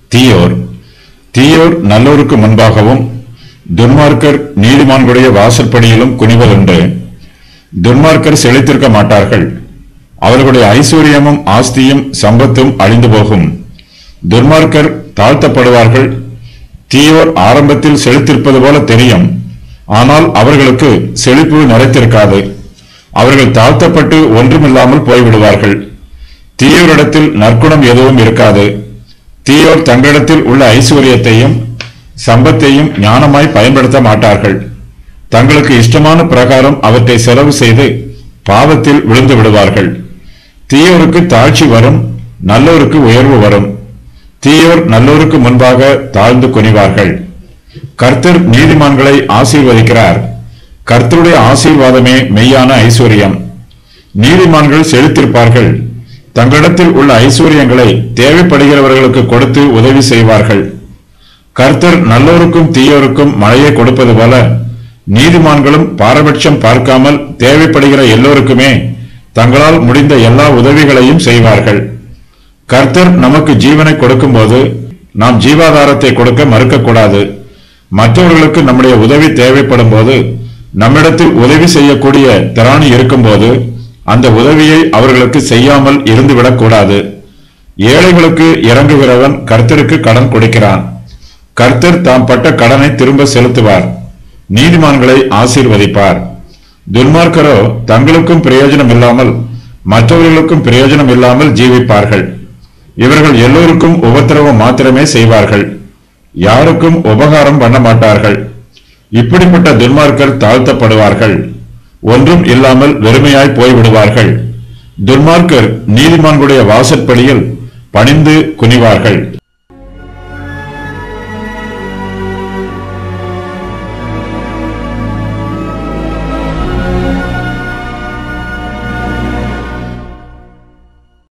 தீயோர் தீயோர் நல்லோருக்கு முன்பாகவும் துன்மார்க்கர் நீதிமான்களுடைய வாசற்படியிலும் குனிவதுண்டு துன்மார்க்கர் செழித்திருக்க மாட்டார்கள் அவர்களுடைய ஐஸ்வர்யமும் ஆஸ்தியும் சம்பத்தும் அழிந்து போகும் துன்மார்க்கர் தாழ்த்தப்படுவார்கள் தீயோர் ஆரம்பத்தில் செழித்திருப்பது போல தெரியும் ஆனால் அவர்களுக்கு செழிப்பு நிறைத்திருக்காது அவர்கள் தாழ்த்தப்பட்டு ஒன்றுமில்லாமல் போய்விடுவார்கள் தீயோரிடத்தில் நற்குணம் எதுவும் இருக்காது தீயோர் தங்களிடத்தில் உள்ள ஐஸ்வர்யத்தையும் சம்பத்தையும் ஞானமாய் பயன்படுத்த மாட்டார்கள் தங்களுக்கு இஷ்டமான பிரகாரம் அவற்றை செலவு செய்து பாவத்தில் விழுந்து விடுவார்கள் தீயோருக்கு தாழ்ச்சி வரும் நல்லோருக்கு உயர்வு வரும் தீயோர் நல்லோருக்கு முன்பாக தாழ்ந்து குனிவார்கள் கர்த்தர் நீதிமான்களை ஆசீர்வதிக்கிறார் கர்த்தருடைய ஆசீர்வாதமே மெய்யான ஐஸ்வர்யம் நீதிமான்கள் செழித்திருப்பார்கள் தங்களிடத்தில் உள்ள ஐஸ்வர்யங்களை தேவைப்படுகிறவர்களுக்கு கொடுத்து உதவி செய்வார்கள் கர்த்தர் நல்லோருக்கும் தீயோருக்கும் மழையை கொடுப்பது போல நீதிமான்களும் பாரபட்சம் பார்க்காமல் தேவைப்படுகிற எல்லோருக்குமே தங்களால் முடிந்த எல்லா உதவிகளையும் செய்வார்கள் கர்த்தர் நமக்கு ஜீவனை கொடுக்கும்போது நாம் ஜீவாதாரத்தை கொடுக்க மறுக்கக்கூடாது மற்றவர்களுக்கு நம்முடைய உதவி தேவைப்படும் போது நம்மிடத்தில் உதவி செய்யக்கூடிய திராணி இருக்கும்போது அந்த உதவியை அவர்களுக்கு செய்யாமல் இருந்துவிடக் கூடாது ஏழைகளுக்கு இறங்குகிறவன் கர்த்தருக்கு கடன் கொடுக்கிறான் கர்த்தர் தாம் பட்ட கடனை திரும்ப செலுத்துவார் நீதிமான்களை ஆசீர்வதிப்பார் துன்மார்க்கரோ தங்களுக்கும் பிரயோஜனம் இல்லாமல் மற்றவர்களுக்கும் பிரயோஜனம் இல்லாமல் ஜீவிப்பார்கள் இவர்கள் எல்லோருக்கும் உபத்திரவம் மாத்திரமே செய்வார்கள் யாருக்கும் உபகாரம் பண்ண மாட்டார்கள் இப்படிப்பட்ட துன்மார்க்கர் தாழ்த்தப்படுவார்கள் ஒன்றும் இல்லாமல் வெறுமையாய் போய்விடுவார்கள் துன்மார்க்கர் நீதிமான்களுடைய வாசற்படியில் பணிந்து குனிவார்கள்